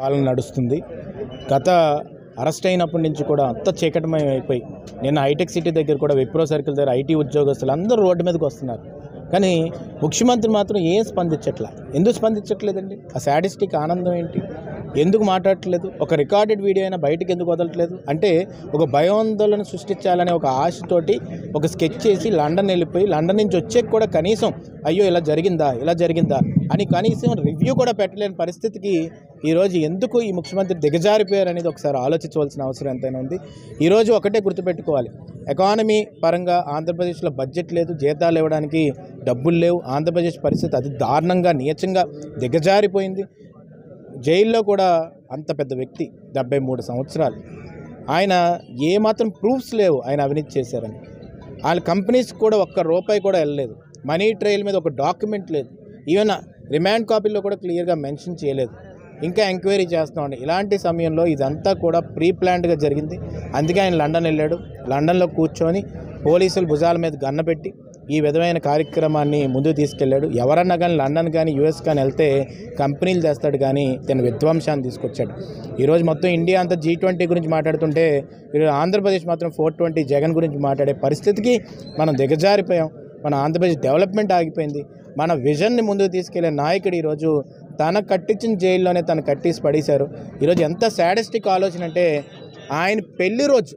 పాలన నడుస్తుంది గత అరెస్ట్ అయినప్పటి నుంచి కూడా అంత చీకటమయం అయిపోయి నిన్న హైటెక్ సిటీ దగ్గర కూడా విప్రో సర్కిల్ దగ్గర ఐటీ ఉద్యోగస్తులు అందరూ రోడ్డు మీదకి వస్తున్నారు కానీ ముఖ్యమంత్రి మాత్రం ఏం స్పందించట్లా ఎందుకు స్పందించట్లేదండి ఆ సాడిస్టిక్ ఆనందం ఏంటి ఎందుకు మాట్లాడట్లేదు ఒక రికార్డెడ్ వీడియో అయినా బయటకు ఎందుకు వదలట్లేదు అంటే ఒక భయోందోళన సృష్టించాలనే ఒక ఆశతోటి ఒక స్కెచ్ చేసి లండన్ వెళ్ళిపోయి లండన్ నుంచి వచ్చే కూడా కనీసం అయ్యో ఇలా జరిగిందా ఇలా జరిగిందా అని కనీసం రివ్యూ కూడా పెట్టలేని పరిస్థితికి ఈరోజు ఎందుకు ఈ ముఖ్యమంత్రి దిగజారిపోయారు అనేది ఒకసారి ఆలోచించవలసిన అవసరం ఎంతైనా ఉంది ఈరోజు ఒకటే గుర్తుపెట్టుకోవాలి ఎకానమీ పరంగా ఆంధ్రప్రదేశ్లో బడ్జెట్ లేదు జీతాలు ఇవ్వడానికి డబ్బులు లేవు ఆంధ్రప్రదేశ్ పరిస్థితి అతి దారుణంగా నీచంగా దిగజారిపోయింది జైల్లో కూడా అంత పెద్ద వ్యక్తి డెబ్బై మూడు సంవత్సరాలు ఆయన ఏమాత్రం ప్రూఫ్స్ లేవు ఆయన అవినీతి చేశారని వాళ్ళ కంపెనీస్ కూడా ఒక్క రూపాయి కూడా వెళ్ళలేదు మనీ ట్రయల్ మీద ఒక డాక్యుమెంట్ లేదు ఈవెన్ రిమాండ్ కాపీలో కూడా క్లియర్గా మెన్షన్ చేయలేదు ఇంకా ఎంక్వైరీ చేస్తామండి ఇలాంటి సమయంలో ఇదంతా కూడా ప్రీ ప్లాన్డ్గా జరిగింది అందుకే ఆయన లండన్ వెళ్ళాడు లండన్లో కూర్చొని పోలీసులు భుజాల మీద గన్న పెట్టి ఈ విధమైన కార్యక్రమాన్ని ముందుకు తీసుకెళ్ళాడు ఎవరన్నా కానీ లండన్ కానీ యూఎస్ కానీ వెళ్తే కంపెనీలు తెస్తాడు కానీ తన విధ్వంసాన్ని తీసుకొచ్చాడు ఈరోజు మొత్తం ఇండియా అంతా జీ ట్వంటీ గురించి మాట్లాడుతుంటే ఈరోజు ఆంధ్రప్రదేశ్ మాత్రం ఫోర్ ట్వంటీ జగన్ గురించి మాట్లాడే పరిస్థితికి మనం దిగజారిపోయాం మన ఆంధ్రప్రదేశ్ డెవలప్మెంట్ ఆగిపోయింది మన విజన్ని ముందుకు తీసుకెళ్లే నాయకుడు ఈరోజు తన కట్టించిన జైల్లోనే తను కట్టేసి పడేశారు ఈరోజు ఎంత సాడస్టిక్ ఆలోచన అంటే ఆయన పెళ్లి రోజు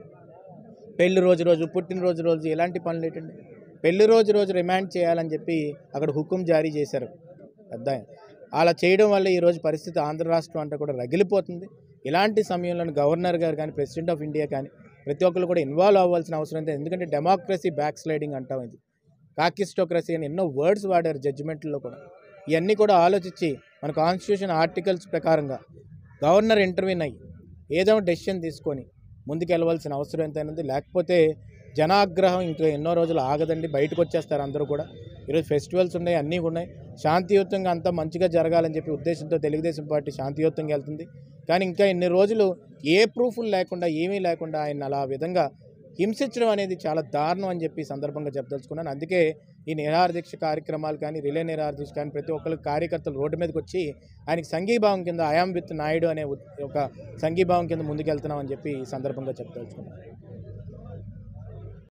పెళ్లి రోజు రోజు పుట్టినరోజు రోజు ఇలాంటి పనులు ఏంటండి పెళ్లి రోజు రోజు రిమాండ్ చేయాలని చెప్పి అక్కడ హుకుం జారీ చేశారు పెద్ద ఆయన. అలా చేయడం వల్ల ఈరోజు పరిస్థితి ఆంధ్ర రాష్ట్రం అంతా కూడా రగిలిపోతుంది ఇలాంటి సమయంలో గవర్నర్ గారు కానీ ప్రెసిడెంట్ ఆఫ్ ఇండియా కానీ ప్రతి ఒక్కరు కూడా ఇన్వాల్వ్ అవ్వాల్సిన అవసరం ఉంది ఎందుకంటే డెమోక్రసీ బ్యాక్ స్లైడింగ్ అంటాం ఇది కాకిస్టోక్రసీ అని ఎన్నో వర్డ్స్ వాడారు జడ్జిమెంట్లో కూడా ఇవన్నీ కూడా ఆలోచించి మన కాన్స్టిట్యూషన్ ఆర్టికల్స్ ప్రకారంగా గవర్నర్ ఇంటర్వ్యూన్ అయ్యి ఏదో డెసిషన్ తీసుకొని ముందుకు వెళ్ళవలసిన అవసరం ఎంతైనా ఉంది లేకపోతే జనాగ్రహం ఇంకా ఎన్నో రోజులు ఆగదండి బయటకు వచ్చేస్తారు అందరూ కూడా ఈరోజు ఫెస్టివల్స్ ఉన్నాయి అన్నీ ఉన్నాయి శాంతియుతంగా అంతా మంచిగా జరగాలని చెప్పి ఉద్దేశంతో తెలుగుదేశం పార్టీ శాంతియుతంగా వెళ్తుంది కానీ ఇంకా ఇన్ని రోజులు ఏ ప్రూఫ్లు లేకుండా ఏమీ లేకుండా ఆయన అలా విధంగా హింసించడం అనేది చాలా దారుణం అని చెప్పి ఈ సందర్భంగా చెప్పదలుచుకున్నాను అందుకే ఈ నిరాహార దీక్ష కార్యక్రమాలు కానీ రిలే నిరాహార దీక్ష కానీ ప్రతి ఒక్కరికి కార్యకర్తలు రోడ్డు మీదకి వచ్చి ఆయనకి సంఘీభావం కింద ఐఆమ్ విత్ నాయుడు అనే ఉ- ఒక సంఘీభావం కింద ముందుకెళ్తున్నాం అని చెప్పి ఈ సందర్భంగా చెప్పదలుచుకున్నాను